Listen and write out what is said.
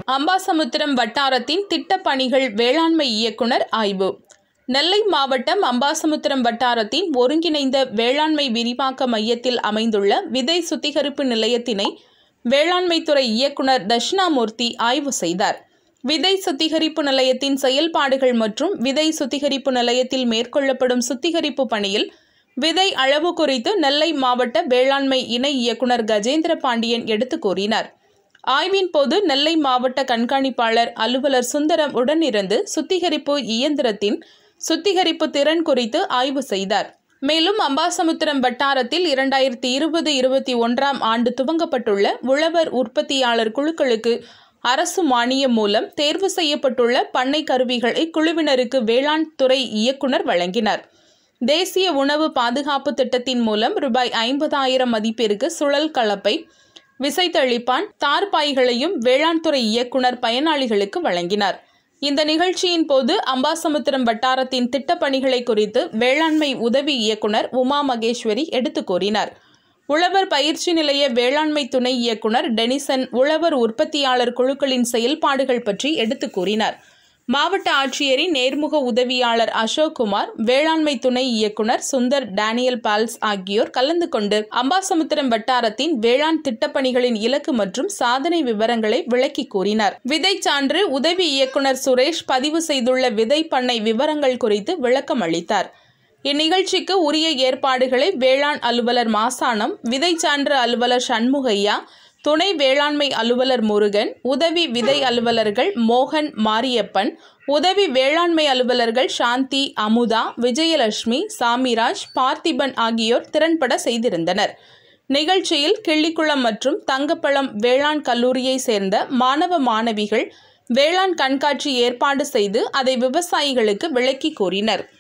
அம்பாசமுத்திரம் வட்டாரத்தின் திட்டப் பணிகள் வேளாண்மை இயக்குனர் ஆய்வு நெல்லை மாவட்டம் அம்பாசமுத்திரம் வட்டாரத்தின் ஒருங்கிணைந்த வேளாண்மை விரிவாக்க மையத்தில் அமைந்துள்ள விதை சுத்திகரிப்பு நிலையத்தினை வேளாண்மைத்துறை இயக்குனர் தட்சிணாமூர்த்தி ஆய்வு செய்தார் விதை சுத்திகரிப்பு நிலையத்தின் செயல்பாடுகள் மற்றும் விதை சுத்திகரிப்பு நிலையத்தில் மேற்கொள்ளப்படும் சுத்திகரிப்பு பணியில் விதை அளவு குறித்து நெல்லை மாவட்ட வேளாண்மை இணை இயக்குனர் கஜேந்திர பாண்டியன் எடுத்துக் கூறினார் ஆய்வின் போது நெல்லை மாவட்ட கண்காணிப்பாளர் அலுவலர் சுந்தரம் உடனிருந்து சுத்திகரிப்பு இயந்திரத்தின் சுத்திகரிப்பு திறன் குறித்து ஆய்வு செய்தார் மேலும் அம்பாசமுத்திரம் வட்டாரத்தில் இரண்டாயிரத்தி இருபது இருபத்தி ஒன்றாம் ஆண்டு துவங்கப்பட்டுள்ள உழவர் உற்பத்தியாளர் குழுக்களுக்கு அரசு மானியம் மூலம் தேர்வு செய்யப்பட்டுள்ள பண்ணை கருவிகளை குழுவினருக்கு வேளாண் துறை இயக்குனர் வழங்கினார் தேசிய உணவு பாதுகாப்பு திட்டத்தின் மூலம் ரூபாய் ஐம்பதாயிரம் மதிப்பிற்கு சுழல் கலப்பை விசைத்தளிப்பான் தார்பாய்களையும் வேளாண் துறை இயக்குனர் பயனாளிகளுக்கு வழங்கினார் இந்த நிகழ்ச்சியின் போது அம்பாசமுத்திரம் வட்டாரத்தின் திட்டப்பணிகளை குறித்து வேளாண்மை உதவி இயக்குனர் உமா மகேஸ்வரி எடுத்துக் கூறினார் உழவர் பயிற்சி நிலைய வேளாண்மை துணை இயக்குனர் டெனிசன் உழவர் உற்பத்தியாளர் குழுக்களின் செயல்பாடுகள் பற்றி எடுத்துக் கூறினார் மாவட்ட ஆட்சியரின் நேர்முக உதவியாளர் அசோக்குமார் வேளாண்மை துணை இயக்குனர் சுந்தர் டேனியல் பால்ஸ் ஆகியோர் கலந்து கொண்டு அம்பாசமுத்திரம் வட்டாரத்தின் வேளாண் திட்டப்பணிகளின் இலக்கு மற்றும் சாதனை விவரங்களை விளக்கி கூறினார் விதை சான்று உதவி இயக்குனர் சுரேஷ் பதிவு செய்துள்ள விதை பண்ணை விவரங்கள் குறித்து விளக்கம் அளித்தார் இந்நிகழ்ச்சிக்கு உரிய ஏற்பாடுகளை வேளாண் அலுவலர் மாசானம் விதை சான்று அலுவலர் சண்முகையா துணை வேளாண்மை அலுவலர் முருகன் உதவி விதை அலுவலர்கள் மோகன் மாரியப்பன் உதவி வேளாண்மை அலுவலர்கள் சாந்தி அமுதா விஜயலட்சுமி சாமிராஜ் பார்த்திபன் ஆகியோர் திறன்பட செய்திருந்தனர் நிகழ்ச்சியில் கிள்ளிக்குளம் மற்றும் தங்கப்பழம் வேளாண் கல்லூரியை சேர்ந்த மாணவ மாணவிகள் வேளாண் கண்காட்சி ஏற்பாடு செய்து அதை விவசாயிகளுக்கு விளக்கி கூறினர்